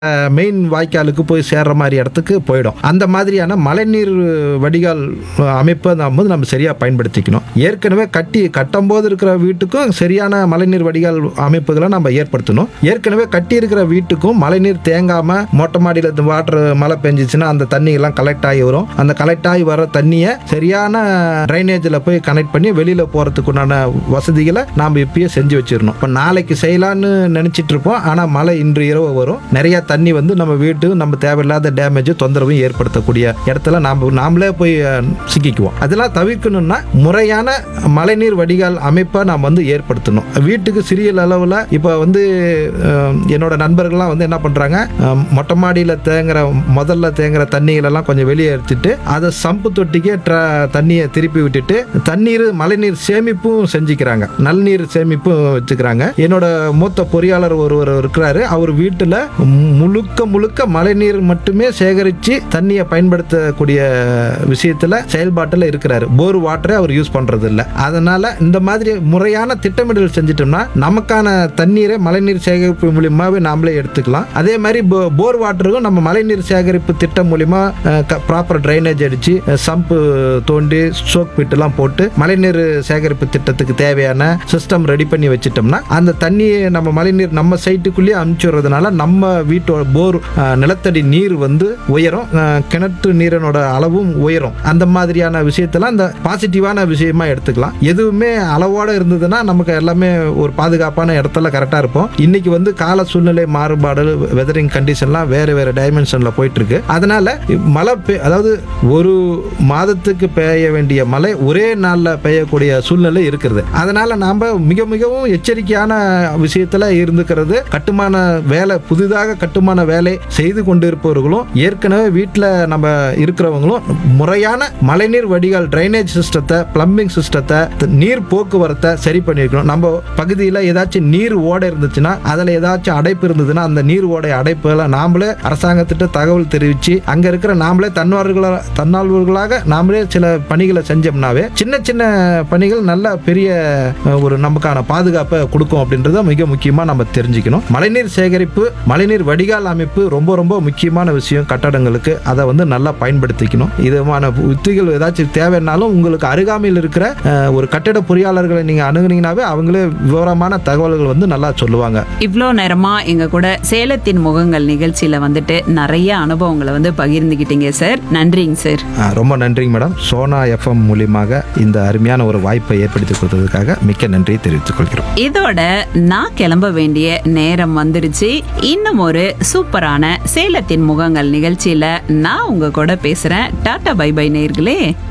main வாய்க்காலுக்கு போய் சேர்ற மாதிரி இடத்துக்கு போயிடும் அந்த மாதிரியான மழைநீர் வடிகால் அமைப்பை நம்ம வந்து நம்ம சரியாக பயன்படுத்திக்கணும் ஏற்கனவே கட்டி கட்டும்போது இருக்கிற வீட்டுக்கும் சரியான மழைநீர் வடிகால் அமைப்புகளை நம்ம ஏற்படுத்தணும் ஏற்கனவே கட்டி இருக்கிற வீட்டுக்கும் மழைநீர் தேங்காம மொட்டை மாடியில் வாட்டர் மழை பெஞ்சிச்சுன்னா அந்த தண்ணி எல்லாம் கலெக்ட் ஆகி வரும் அந்த கலெக்ட் ஆகி வர தண்ணியை சரியான ட்ரைனேஜில் போய் கனெக்ட் பண்ணி வெளியில் போகிறதுக்குண்டான வசதிகளை நாம் இப்பயே செஞ்சு வச்சிடணும் இப்போ நாளைக்கு செய்யலான்னு நினச்சிட்டு இருப்போம் ஆனால் மழை இன்று இரவு வரும் நிறைய தண்ணி வந்து நம்ம வீட்டு நம்ம தேவையில்லாத டேமேஜ் தொந்தரவும் ஏற்படுத்தக்கூடிய இடத்துல நாம் நாமளே போய் அஹ், சிக்கிக்குவோம் அதெல்லாம் தவிர்க்கணும்னா முறையான மழைநீர் வடிகால் அமைப்பை நாம் வந்து ஏற்படுத்தணும் வீட்டுக்கு சிறிய அளவில் இப்போ வந்து அஹ், என்னோட நண்பர்கள்லாம் வந்து என்ன பண்ணுறாங்க மொட்டை மாடியில் தேங்குற முதல்ல தேங்குற தண்ணிகளெல்லாம் கொஞ்சம் வெளியே எடுத்துட்டு அதை சம்பு தொட்டிக்கே ட்ர- தண்ணியை திருப்பி விட்டுட்டு தண்ணீர் மழைநீர் சேமிப்பும் செஞ்சுக்கிறாங்க நல்நீர் சேமிப்பும் வச்சுக்கிறாங்க என்னோட மூத்த பொறியாளர் ஒருவர் இருக்கிறாரு அவர் வீட்டில் முழுக்க முழுக்க மழைநீர் மட்டுமே சேகரித்து தண்ணியை பயன்படுத்தக்கூடிய விஷயத்தில் செயல்பாட்டில் இருக்கிறாரு போர் வாட்டரை அவர் யூஸ் பண்ணுறது இல்லை அதனால இந்த மாதிரி முறையான திட்டமிடல் செஞ்சிட்டோம்னா நமக்கான தண்ணீரை மழைநீர் சேகரிப்பு மூலியமாவே நாமளே எடுத்துக்கலாம் அதே மாதிரி போ- போர் வாட்டருக்கும் நம்ம மழைநீர் சேகரிப்பு திட்டம் மூலியமா ப்ராப்பர் ட்ரைனேஜ் அடிச்சு சம்பு தோண்டி ஸ்டோக் பிட்டெல்லாம் போட்டு மழைநீர் சேகரிப்பு திட்டத்துக்கு தேவையான சிஸ்டம் ரெடி பண்ணி வச்சிட்டோம்னா அந்த தண்ணியை நம்ம மழைநீர் நம்ம சைட்டுக்குள்ளேயே அனுப்பிச்சுடுறதுனால நம்ம வீட்டோட போர் அஹ், நிலத்தடி நீர் வந்து உயரும் அஹ், கிணற்று நீரினோட அளவும் உயரும் அந்த மாதிரியான விஷயத்தெல்லாம் இந்த பாசிட்டிவான விஷயமா எடுத்துக்கலாம் எதுவுமே அளவோட இருந்ததுன்னா நமக்கு எல்லாமே ஒரு பாதுகாப்பான இடத்துல கரெக்டாக இருப்போம் இன்னைக்கு வந்து கால சூழ்நிலை மாறுபாடு வெதரிங் கண்டிஷன்லாம் வேறு வேறு டைமென்ஷனில் போயிட்டு இருக்கு அதனால மழை பெய் அதாவது ஒரு மாதத்துக்கு பெய்ய வேண்டிய மழை ஒரே நாளில் பெய்யக்கூடிய சூழ்நிலை இருக்கிறது அதனால நாம் மிக மிகவும் எச்சரிக்கையான விஷயத்தில் இருந்துக்கிறது கட்டுமான வேலை புதிதாக கட்டுமான வேலை செய்து கொண்டு இருப்பவர்களும் ஏற்கனவே வீட்டில் நம்ம இருக்கிறவங்களும் முறையான மழைநீர் வடிகால் ட்ரைனேஜ் சிஸ்டத்தை பிளம்பிங் சிஸ்டத்தை நீர் போக்குவரத்தை சரி பண்ணியிருக்கணும் நம்ம பகுதியில் ஏதாச்சும் நீர் ஓடை இருந்துச்சுன்னா அதில் ஏதாச்சும் அடைப்பு இருந்ததுன்னா அந்த நீர் ஓடை அடைப்புகளை நாமளே அரசாங்கத்திட்ட தகவல் தெரிவித்து அங்கே இருக்கிற நாமளே தன்னார்வர்களாக தன்னார்வர்களாக நாமளே சில பணிகளை செஞ்சோம்னாவே சின்ன சின்ன பணிகள் நல்ல பெரிய அஹ், ஒரு நமக்கான பாதுகாப்பை கொடுக்கும் அப்படின்றத மிக முக்கியமாக நம்ம தெரிஞ்சுக்கணும் மழைநீர் சேகரிப்பு மழைநீர் வடிகால் அமைப்பு ரொம்ப ரொம்ப முக்கியமான விஷயம் கட்டடங்களுக்கு அதை வந்து நல்லா பயன்படுத்திக்கணும் இதுமான உத்திகள் ஏதாச்சும் தேவைன்னாலும் உங்களுக்கு அருகாமையில் இருக்கிற அஹ், ஒரு கட்டிட பொறியாளர்களை நீங்கள் அணுகுனீங்கனாவே அவங்களே விவரமான தகவல்கள் வந்து நல்லா சொல்லுவாங்க இவ்வளோ நேரமா எங்க கூட சேலத்தின் முகங்கள் நிகழ்ச்சியில வந்துட்டு நிறைய அனுபவங்களை வந்து பகிர்ந்துக்கிட்டீங்க சார் நன்றிங்க சார் அஹ், ரொம்ப நன்றிங்க மேடம் சோனா எஃப்எம் மூலியமாக இந்த அருமையான ஒரு வாய்ப்பை ஏற்படுத்தி கொடுத்ததுக்காக மிக்க நன்றியை தெரிவித்துக் கொள்கிறோம் இதோட நான் கிளம்ப வேண்டிய நேரம் வந்துருச்சு இன்னும் ஒரு சூப்பரான சேலத்தின் முகங்கள் நிகழ்ச்சியில நான் உங்க கூட பேசுறேன் டாடா பை பை நேர்களே